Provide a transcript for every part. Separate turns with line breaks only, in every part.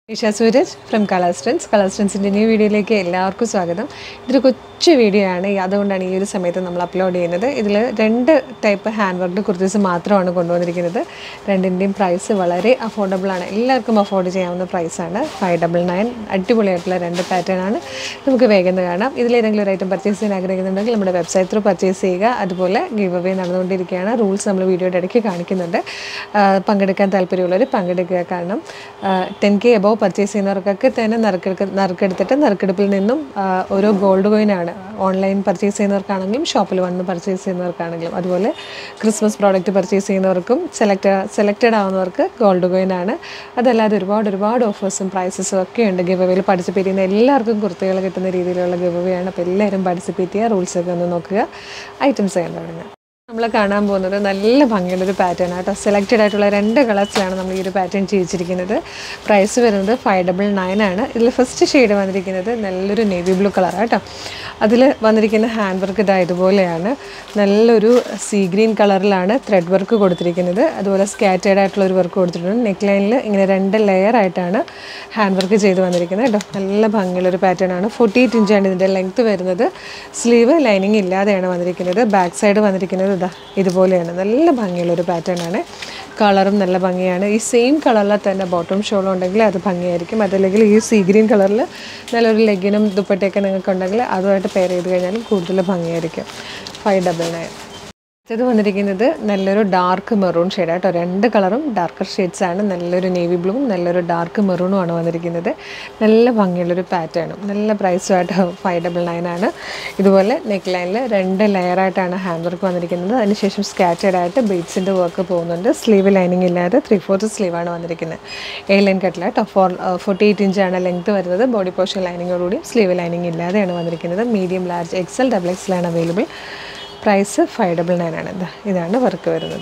Nisha Sooraj from കളർസ്റ്റൻസ് കളർസ്റ്റൻസിൻ്റെ new വീഡിയോയിലേക്ക് എല്ലാവർക്കും സ്വാഗതം ഇതൊരു കൊച്ചു വീഡിയോ ആണ് അതുകൊണ്ടാണ് ഈ ഒരു സമയത്ത് നമ്മൾ അപ്ലോഡ് ചെയ്യുന്നത് ഇതിൽ രണ്ട് ടൈപ്പ് ഹാൻഡ് വർക്കിൻ്റെ കുർത്തീസ് മാത്രമാണ് കൊണ്ടുവന്നിരിക്കുന്നത് രണ്ടിൻ്റെയും പ്രൈസ് വളരെ അഫോർഡബിൾ ആണ് എല്ലാവർക്കും അഫോർഡ് ചെയ്യാവുന്ന പ്രൈസാണ് ഫൈവ് ഡബിൾ നയൻ അടിപൊളിയായിട്ടുള്ള രണ്ട് പാറ്റേൺ ആണ് നമുക്ക് വേഗം കാണാം ഇതിലേതെങ്കിലും ഒരു ഐറ്റം പർച്ചേസ് ചെയ്യാൻ ആഗ്രഹിക്കുന്നുണ്ടെങ്കിൽ നമ്മുടെ വെബ്സൈറ്റ് ത്രൂ പർച്ചേസ് ചെയ്യുക അതുപോലെ ഗീവ് അവേ നടന്നുകൊണ്ടിരിക്കുകയാണ് റൂൾസ് നമ്മൾ വീഡിയോയുടെ ഇടയ്ക്ക് കാണിക്കുന്നുണ്ട് ആ, പങ്കെടുക്കാൻ താല്പര്യമുള്ളവർ പങ്കെടുക്കുക കാരണം ടെൻ കെ എബോവ് പർച്ചേസ് ചെയ്യുന്നവർക്കൊക്കെ തന്നെ നറുക്കെടുക്ക നറുക്കെടുത്തിട്ട് നറുക്കെടുപ്പിൽ നിന്നും ആ, ഓരോ ഗോൾഡ് കോയിനാണ് ഓൺലൈൻ പർച്ചേസ് ചെയ്യുന്നവർക്കാണെങ്കിലും ഷോപ്പിൽ വന്ന് പർച്ചേസ് ചെയ്യുന്നവർക്കാണെങ്കിലും അതുപോലെ ക്രിസ്മസ് പ്രോഡക്റ്റ് പർച്ചേസ് ചെയ്യുന്നവർക്കും സെലക്ട് സെലക്റ്റഡ് ആവുന്നവർക്ക് ഗോൾഡ് കോയിനാണ് അതല്ലാതെ ഒരുപാട് ഒരുപാട് ഓഫേഴ്സും പ്രൈസസും ഒക്കെ ഉണ്ട് ഗിവ് അവേയിൽ പാർട്ടിസിപ്പേറ്റ് ചെയ്യുന്ന എല്ലാവർക്കും കുർത്തികൾ കിട്ടുന്ന രീതിയിലുള്ള ഗിവ് അവേ ആണ് അപ്പോൾ എല്ലാവരും പാർട്ടിസിപ്പേറ്റ് ചെയ്യുക റൂൾസൊക്കെ ഒന്ന് നോക്കുക ഐറ്റംസ് ചെയ്യാൻ തുടങ്ങുക നമ്മൾ കാണാൻ പോകുന്നത് നല്ല ഭംഗിയുള്ള ഒരു പാറ്റേൺ ആട്ടോ സെലക്റ്റഡ് ആയിട്ടുള്ള രണ്ട് കളേഴ്സിലാണ് നമ്മൾ ഈ ഒരു പാറ്റേൺ ചെയ്യിച്ചിരിക്കുന്നത് പ്രൈസ് വരുന്നത് ഫൈവ് ഡബിൾ നയൻ ആണ് ഇതിൽ ഫസ്റ്റ് ഷെയ്ഡ് വന്നിരിക്കുന്നത് നല്ലൊരു നേവി ബ്ലൂ കളറാണ് കേട്ടോ അതിൽ വന്നിരിക്കുന്ന ഹാൻഡ് വർക്ക് ഇതാ ഇതുപോലെയാണ് നല്ലൊരു സീ ഗ്രീൻ കളറിലാണ് ത്രെഡ് വർക്ക് കൊടുത്തിരിക്കുന്നത് അതുപോലെ സ്കാറ്റേഡ് ആയിട്ടുള്ള ഒരു വർക്ക് കൊടുത്തിട്ടുണ്ട് നെക്ക് ലൈനിൽ ഇങ്ങനെ രണ്ട് ലെയർ ആയിട്ടാണ് ഹാൻഡ് വർക്ക് ചെയ്ത് വന്നിരിക്കുന്നത് കേട്ടോ നല്ല ഭംഗിയുള്ള ഒരു പാറ്റേൺ ആണ് ഫോർട്ടി എയ്റ്റ് ഇഞ്ചാണ് ഇതിൻ്റെ ലെങ്ത്ത് വരുന്നത് സ്ലീവ് ലൈനിങ് ഇല്ലാതെയാണ് വന്നിരിക്കുന്നത് ബാക്ക് സൈഡ് വന്നിരിക്കുന്നത് ഇതാ ഇതുപോലെയാണ് നല്ല ഭംഗിയുള്ള ഒരു പാറ്റേൺ ആണ് കളറും നല്ല ഭംഗിയാണ് ഈ സെയിം കളറിൽ തന്നെ ബോട്ടം ഷോളും ഉണ്ടെങ്കിൽ അത് ഭംഗിയായിരിക്കും അതല്ലെങ്കിൽ ഈ സീ ഗ്രീൻ കളറിൽ നല്ലൊരു ലെഗിനും ദുപ്പട്ടയൊക്കെ നിങ്ങൾക്ക് ഉണ്ടെങ്കിൽ അതുമായിട്ട് പെയർ ചെയ്ത് കഴിഞ്ഞാലും കൂടുതൽ ഭംഗിയായിരിക്കും ഫൈവ് ഡബിൾ നയൻ ഇത് വന്നിരിക്കുന്നത് നല്ലൊരു ഡാർക്ക് മെറൂൺ ഷെയ്ഡ് ആട്ടോ രണ്ട് കളറും ഡാർക്കർ ഷെയ്ഡ്സ് ആണ് നല്ലൊരു നേവി ബ്ലൂവും നല്ലൊരു ഡാർക്ക് മെറൂണും ആണ് വന്നിരിക്കുന്നത് നല്ല ഭംഗിയുള്ളൊരു പാറ്റേണും നല്ല പ്രൈസുമായിട്ട് ഫൈവ് ഡബിൾ നയൻ ആണ് ഇതുപോലെ നെക്ക് ലൈനിൽ രണ്ട് ലെയറായിട്ടാണ് ഹാൻഡ് വർക്ക് വന്നിരിക്കുന്നത് അതിനുശേഷം സ്കാറ്റേഡ് ആയിട്ട് ബീഡ്സിൻ്റെ വർക്ക് പോകുന്നുണ്ട് സ്ലീവ് ലൈനിങ് ഇല്ലാതെ ത്രീ ഫോർത്ത് സ്ലീവാണ് വന്നിരിക്കുന്നത് എ ലൈൻ കട്ടില കേട്ടോ ഫോർ ഫോർട്ടി എയ്റ്റ് ഇഞ്ചാണ് ലെങ്ത് വരുന്നത് ബോഡി പോർഷൻ ലൈനിങ്ങോടുകൂടി സ്ലീവ് ലൈനിങ് ഇല്ലാതെയാണ് വന്നിരിക്കുന്നത് മീഡിയം ലാർജ് എക്സൽ ഡബിൾ എക്സലാണ് available price five double nine ആണ് ഇതാ ഇതാണ് വർക്ക് വരുന്നത്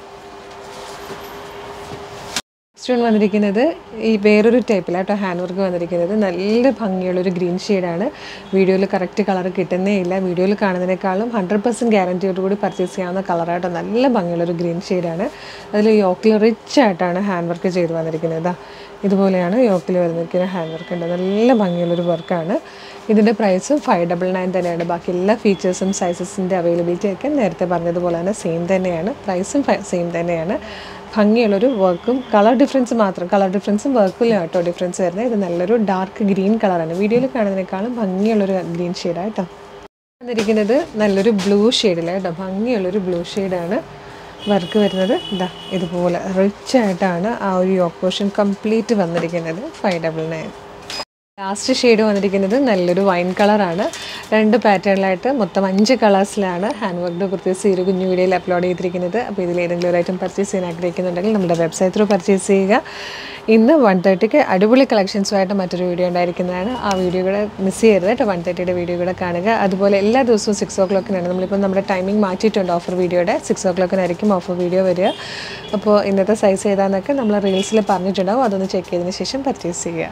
നെക്സ്റ്റ് വൺ വന്നിരിക്കുന്നത് ഈ വേറൊരു ടൈപ്പിലാട്ടോ ഹാൻഡ് വർക്ക് വന്നിരിക്കുന്നത് നല്ല ഭംഗിയുള്ളൊരു ഗ്രീൻ ഷെയ്ഡാണ് വീഡിയോയിൽ കറക്റ്റ് കളർ കിട്ടുന്നേ ഇല്ല വീഡിയോയിൽ കാണുന്നതിനേക്കാളും ഹൺഡ്രഡ് പെർസെൻറ്റ് ഗ്യാരൻറ്റിയോട് കൂടി പർച്ചേസ് ചെയ്യാവുന്ന കളറാട്ടോ നല്ല ഭംഗിയുള്ളൊരു ഗ്രീൻ ഷെയ്ഡാണ് അതിൽ യോക്കിൽ റിച്ച് ആയിട്ടാണ് ഹാൻഡ് വർക്ക് ചെയ്ത് വന്നിരിക്കുന്നത് ഇതാ ഇതുപോലെയാണ് യോക്കിൽ വന്നിരിക്കുന്ന ഹാൻഡ് വർക്ക് ഉണ്ട് നല്ല ഭംഗിയുള്ളൊരു വർക്കാണ് ഇതിൻ്റെ പ്രൈസ് ഫൈവ് ഡബിൾ നയൻ തന്നെയാണ് ബാക്കി എല്ലാ ഫീച്ചേഴ്സും സൈസസിൻ്റെ അവൈലബിലിറ്റി ഒക്കെ നേരത്തെ പറഞ്ഞതുപോലെ തന്നെ സെയിം തന്നെയാണ് പ്രൈസും സെയിം തന്നെയാണ് ഭംഗിയുള്ളൊരു വർക്കും കളർ ഡിഫറൻസ് മാത്രം കളർ ഡിഫറൻസും വർക്കിലും കേട്ടോ ഡിഫറൻസ് വരുന്നത് ഇത് നല്ലൊരു ഡാർക്ക് ഗ്രീൻ കളറാണ് വീഡിയോയിൽ കാണുന്നതിനേക്കാളും ഭംഗിയുള്ളൊരു ഗ്രീൻ ഷെയ്ഡാണ് കേട്ടോ വന്നിരിക്കുന്നത് നല്ലൊരു ബ്ലൂ ഷെയ്ഡിൽ കേട്ടോ ഭംഗിയുള്ളൊരു ബ്ലൂ ഷെയ്ഡാണ് വർക്ക് വരുന്നത് ഇതാ ഇതുപോലെ റിച്ച് ആയിട്ടാണ് ആ ഒരു യോക്ക് പോർഷൻ കംപ്ലീറ്റ് വന്നിരിക്കുന്നത് five double nine last shade വന്നിരിക്കുന്നത് നല്ലൊരു വൈൻ കളറാണ് രണ്ട് പാറ്റേണിലായിട്ട് മൊത്തം അഞ്ച് കളേഴ്സിലാണ് ഹാൻഡ് വർക്ക്ഡ് കുർത്തീസ് ഈ ഒരു കുഞ്ഞു വീഡിയോയിൽ അപ്ലോഡ് ചെയ്തിരിക്കുന്നത് അപ്പോൾ ഇതിൽ ഏതെങ്കിലും ഒരു ഐറ്റം പർച്ചേസ് ചെയ്യാൻ ആഗ്രഹിക്കുന്നുണ്ടെങ്കിൽ നമ്മുടെ വെബ്സൈറ്റ് ത്രൂ പർച്ചേസ് ചെയ്യുക ഇന്ന് വൺ തേർട്ടിക്ക് അടിപൊളി കളക്ഷൻസുമായിട്ട് മറ്റൊരു വീഡിയോ ഉണ്ടായിരിക്കുന്നതാണ് ആ വീഡിയോ കൂടെ മിസ് ചെയ്യരുത് കേട്ടോ വൺ തേർട്ടിയുടെ വീഡിയോ കൂടെ കാണുക അതുപോലെ എല്ലാ ദിവസവും സിക്സ് ഓ ക്ലോക്കിനാണ് നമ്മളിപ്പോൾ നമ്മുടെ ടൈമിംഗ് മാറ്റിയിട്ടുണ്ട് ഓഫർ വീഡിയോയുടെ സിക്സ് ഓ ക്ലോക്കിനായിരിക്കും ഓഫർ വീഡിയോ വരിക അപ്പോൾ ഇന്നത്തെ സൈസ് ഏതാണെന്നൊക്കെ നമ്മൾ റീൽസിൽ പറഞ്ഞിട്ടുണ്ടാവും അതൊന്ന് ചെക്ക് ചെയ്തതിന് ശേഷം പർച്ചേസ് ചെയ്യുക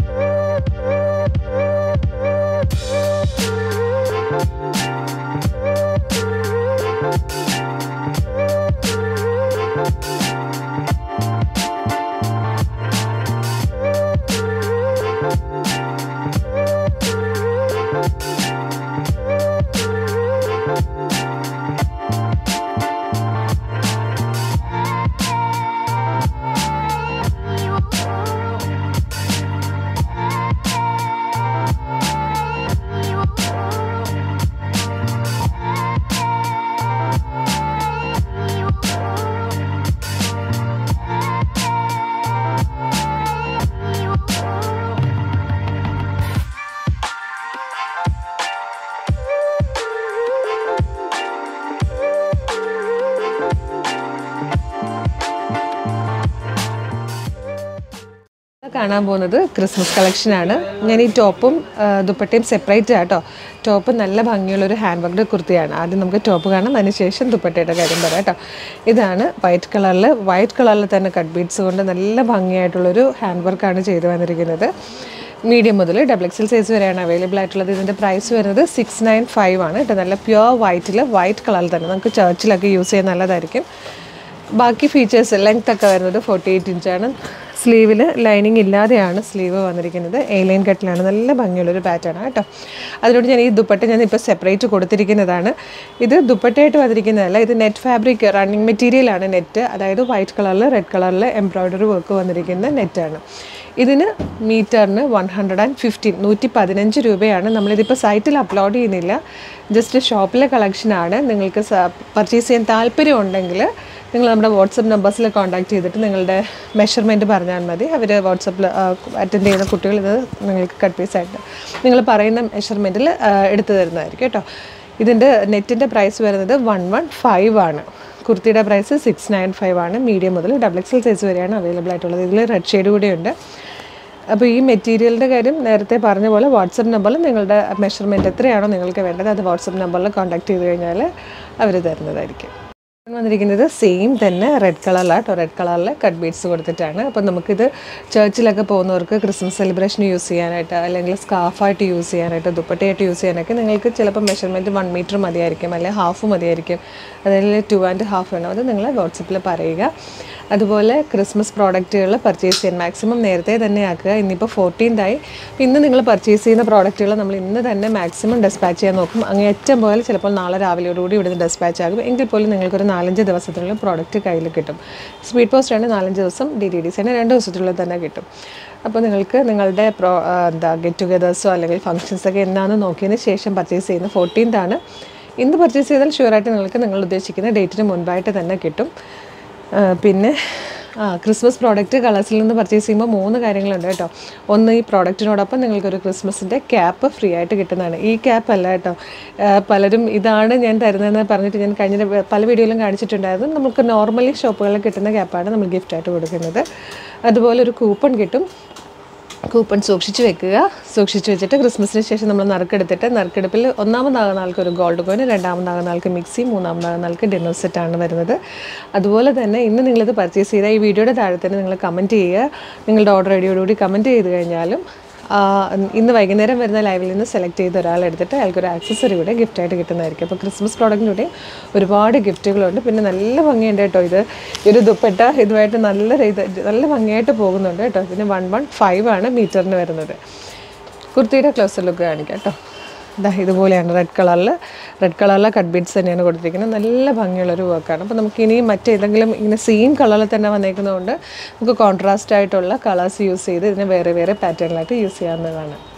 കാണാൻ പോകുന്നത് ക്രിസ്മസ് കളക്ഷനാണ് ഞാൻ ഈ ടോപ്പും ആ, ദുപ്പട്ടയും സെപ്പറേറ്റ് ആട്ടോ ടോപ്പ് നല്ല ഭംഗിയുള്ള ഒരു ഹാൻഡ് വർക്ക്ഡ് കുർത്തിയാണ് ആദ്യം നമുക്ക് ടോപ്പ് കാണാം അതിനുശേഷം ദുപ്പട്ടയുടെ കാര്യം പറയാം കേട്ടോ ഇതാണ് വൈറ്റ് കളറിൽ വൈറ്റ് കളറിൽ തന്നെ കട്ട് ബീഡ്സ് കൊണ്ട് നല്ല ഭംഗിയായിട്ടുള്ളൊരു ഹാൻഡ് വർക്കാണ് ചെയ്തു വന്നിരിക്കുന്നത് മീഡിയം മുതൽ ഡബിൾ എക്സൽ സൈസ് വരെയാണ് അവൈലബിൾ ആയിട്ടുള്ളത് ഇതിൻ്റെ പ്രൈസ് വരുന്നത് സിക്സ് നയൻ ഫൈവ് ആണ് കേട്ടോ നല്ല പ്യുവർ വൈറ്റിൽ വൈറ്റ് കളറിൽ തന്നെ നമുക്ക് ചർച്ചിലൊക്കെ യൂസ് ചെയ്യാൻ നല്ലതായിരിക്കും ബാക്കി ഫീച്ചേഴ്സ് ലെങ്ത് ഒക്കെ വരുന്നത് ഫോർട്ടി എയ്റ്റ് ഇഞ്ചാണ് സ്ലീവിൽ ലൈനിങ് ഇല്ലാതെയാണ് സ്ലീവ് വന്നിരിക്കുന്നത് എ ലൈൻ കട്ടിലാണ് നല്ല ഭംഗിയുള്ളൊരു പാറ്റേൺ കേട്ടോ അതിനോട് ഞാൻ ഈ ദുപ്പട്ട ഞാൻ ഇപ്പോൾ സെപ്പറേറ്റ് കൊടുത്തിരിക്കുന്നതാണ് ഇത് ദുപ്പട്ടയായിട്ട് വന്നിരിക്കുന്നതല്ല ഇത് നെറ്റ് ഫാബ്രിക് റണ്ണിങ് മെറ്റീരിയലാണ് നെറ്റ് അതായത് വൈറ്റ് കളറിൽ റെഡ് കളറിൽ എംബ്രോയ്ഡറി വർക്ക് വന്നിരിക്കുന്ന നെറ്റാണ് ഇതിന് മീറ്ററിന് വൺ ഹൺഡ്രഡ് ആൻഡ് ഫിഫ്റ്റീൻ നൂറ്റി പതിനഞ്ച് രൂപയാണ് നമ്മളിതിപ്പോൾ സൈറ്റിൽ അപ്ലോഡ് ചെയ്യുന്നില്ല ജസ്റ്റ് ഷോപ്പിലെ കളക്ഷനാണ് നിങ്ങൾക്ക് പർച്ചേസ് ചെയ്യാൻ താല്പര്യം ഉണ്ടെങ്കിൽ നിങ്ങൾ നമ്മുടെ വാട്സപ്പ് നമ്പേഴ്സിൽ കോൺടാക്ട് ചെയ്തിട്ട് നിങ്ങളുടെ മെഷർമെൻറ്റ് പറഞ്ഞാൽ മതി അവർ വാട്സപ്പിൽ അറ്റൻഡ് ചെയ്യുന്ന കുട്ടികൾ ഇത് നിങ്ങൾക്ക് കട്ട് പീസ് ആയിട്ട് നിങ്ങൾ പറയുന്ന മെഷർമെൻറ്റിൽ എടുത്തു തരുന്നതായിരിക്കും കേട്ടോ ഇതിൻ്റെ നെറ്റിൻ്റെ പ്രൈസ് വരുന്നത് വൺ വൺ ഫൈവ് ആണ് കുർത്തിയുടെ പ്രൈസ് സിക്സ് നയൻ ഫൈവ് ആണ് മീഡിയം മുതൽ ഡബിൾ എക്സൽ സൈസ് വരെയാണ് അവൈലബിൾ ആയിട്ടുള്ളത് ഇതിൽ റെഡ് ഷെയ്ഡ് കൂടിയുണ്ട് അപ്പോൾ ഈ മെറ്റീരിയലിൻ്റെ കാര്യം നേരത്തെ പറഞ്ഞ പോലെ വാട്സപ്പ് നമ്പറിൽ നിങ്ങളുടെ മെഷർമെൻറ്റ് എത്രയാണോ നിങ്ങൾക്ക് വേണ്ടത് അത് വാട്സപ്പ് നമ്പറിൽ കോൺടാക്ട് ചെയ്ത് കഴിഞ്ഞാൽ അവർ തരുന്നതായിരിക്കും വന്നിരിക്കുന്നത് സെയിം തന്നെ റെഡ് കളറിലാണ് കേട്ടോ റെഡ് കളറിൽ കട്ട് ബീഡ്സ് കൊടുത്തിട്ടാണ് അപ്പോൾ നമുക്കിത് ചർച്ചിലൊക്കെ പോകുന്നവർക്ക് ക്രിസ്മസ് സെലിബ്രേഷന് യൂസ് ചെയ്യാനായിട്ട് അല്ലെങ്കിൽ സ്കാർഫായിട്ട് യൂസ് ചെയ്യാനായിട്ട് ദുപ്പട്ടയായിട്ട് യൂസ് ചെയ്യാനൊക്കെ നിങ്ങൾക്ക് ചിലപ്പോൾ മെഷർമെൻറ്റ് വൺ മീറ്റർ മതിയായിരിക്കും അല്ലെങ്കിൽ ഹാഫ് മതിയായിരിക്കും അതായത് ടു ആൻഡ് ഹാഫ് വേണം അത് നിങ്ങൾ വാട്സപ്പിൽ പറയുക അതുപോലെ ക്രിസ്മസ് പ്രോഡക്റ്റുകൾ പർച്ചേസ് ചെയ്യാൻ മാക്സിമം നേരത്തെ തന്നെ ആക്കുക ഇന്നിപ്പോൾ ഫോർട്ടീൻതായി ഇന്ന് നിങ്ങൾ പർച്ചേസ് ചെയ്യുന്ന പ്രോഡക്റ്റുകൾ നമ്മൾ ഇന്ന് തന്നെ മാക്സിമം ഡെസ്പാച്ച് ചെയ്യാൻ നോക്കും അങ്ങേറ്റം പോയാൽ ചിലപ്പോൾ നാളെ രാവിലെയോടുകൂടി ഇവിടുന്ന് ഡെസ്പാച്ച് ആകും എങ്കിൽ പോലും നിങ്ങൾക്കൊരു നാലഞ്ച് ദിവസത്തിനുള്ളിൽ പ്രോഡക്റ്റ് കയ്യിൽ കിട്ടും സ്പീഡ് പോസ്റ്റ് ആണ് നാലഞ്ച് ദിവസം ഡി ഡി ഡി സിന് രണ്ട് ദിവസത്തിനുള്ളിൽ തന്നെ കിട്ടും അപ്പോൾ നിങ്ങൾക്ക് നിങ്ങളുടെ പ്രോ എന്താ ഗെറ്റ് ടുഗദേഴ്സോ അല്ലെങ്കിൽ ഫംഗ്ഷൻസൊക്കെ എന്നാന്ന് നോക്കിയതിന് ശേഷം പർച്ചേസ് ചെയ്യുന്ന ഫോർട്ടീൻതാണ് ഇന്ന് പർച്ചേസ് ചെയ്താൽ ഷുവറായിട്ട് നിങ്ങൾക്ക് നിങ്ങൾ ഉദ്ദേശിക്കുന്ന ഡേറ്റിന് മുൻപായിട്ട് തന്നെ കിട്ടും ആ, പിന്നെ ആ ക്രിസ്മസ് പ്രോഡക്റ്റ് കളേഴ്സിൽ നിന്ന് പർച്ചേസ് ചെയ്യുമ്പോൾ മൂന്ന് കാര്യങ്ങളുണ്ട് കേട്ടോ ഒന്ന് ഈ പ്രോഡക്റ്റിനോടൊപ്പം നിങ്ങൾക്കൊരു ക്രിസ്മസിൻ്റെ ക്യാപ്പ് ഫ്രീ ആയിട്ട് കിട്ടുന്നതാണ് ഈ ക്യാപ്പ് അല്ല കേട്ടോ ആ, പലരും ഇതാണ് ഞാൻ തരുന്നതെന്ന് പറഞ്ഞിട്ട് ഞാൻ കഴിഞ്ഞ വ- പല വീഡിയോയിലും കാണിച്ചിട്ടുണ്ടായിരുന്നു നമുക്ക് നോർമലി ഷോപ്പുകളിൽ കിട്ടുന്ന ക്യാപ്പാണ് നമ്മൾ ഗിഫ്റ്റായിട്ട് കൊടുക്കുന്നത് അതുപോലെ ഒരു കൂപ്പൺ കിട്ടും കൂപ്പൺ സൂക്ഷിച്ച് വെക്കുക സൂക്ഷിച്ച് വെച്ചിട്ട് ക്രിസ്മസിന് ശേഷം നമ്മൾ നറുക്കെടുത്തിട്ട് നറുക്കെടുപ്പിൽ ഒന്നാമതാകുന്ന ആൾക്ക് ഒരു ഗോൾഡ് കോയിൻ രണ്ടാമതാകുന്ന ആൾക്ക് മിക്സി മൂന്നാമതാകുന്ന ആൾക്ക് ഡിന്നർ സെറ്റാണ് വരുന്നത് അതുപോലെ തന്നെ ഇന്ന് നിങ്ങളിത് പർച്ചേസ് ചെയ്താൽ ഈ വീഡിയോയുടെ താഴെ തന്നെ നിങ്ങൾ കമൻറ്റ് ചെയ്യുക നിങ്ങളുടെ ഓർഡർ ഐഡിയോടുകൂടി കമൻറ്റ് ചെയ്ത് കഴിഞ്ഞാലും ആ, ഇന്ന് വൈകുന്നേരം വരുന്ന ലൈവിൽ നിന്ന് സെലക്ട് ചെയ്ത ഒരാളെടുത്തിട്ട് അയാൾക്കൊരു ആക്സസറി കൂടെ ഗിഫ്റ്റായിട്ട് കിട്ടുന്നതായിരിക്കും അപ്പോൾ ക്രിസ്മസ് പ്രോഡക്റ്റിലൂടെ ഒരുപാട് ഗിഫ്റ്റുകളുണ്ട് പിന്നെ നല്ല ഭംഗിയുണ്ട് കേട്ടോ ഇത് ഈ ഒരു ദുപ്പട്ട ഇതുമായിട്ട് നല്ല ഇത് നല്ല ഭംഗിയായിട്ട് പോകുന്നുണ്ട് കേട്ടോ ഇതിന് വൺ വൺ ഫൈവ് ആണ് മീറ്ററിന് വരുന്നത് കുർത്തിയുടെ ക്ലോസർ ലുക്ക് കാണിക്കാം കേട്ടോ ഇതാ ഇതുപോലെയാണ് റെഡ് കളറിൽ റെഡ് കളറിലെ കട്ട് ബീഡ്സ് തന്നെയാണ് കൊടുത്തിരിക്കുന്നത് നല്ല ഭംഗിയുള്ളൊരു വർക്കാണ് അപ്പോൾ നമുക്ക് ഇനി മറ്റേതെങ്കിലും ഇങ്ങനെ സെയിം കളറിൽ തന്നെ വന്നേക്കുന്നതുകൊണ്ട് നമുക്ക് കോൺട്രാസ്റ്റ് ആയിട്ടുള്ള കളേഴ്സ് യൂസ് ചെയ്ത് ഇതിനെ വേറെ വേറെ പാറ്റേണിലായിട്ട് യൂസ് ചെയ്യാവുന്നതാണ്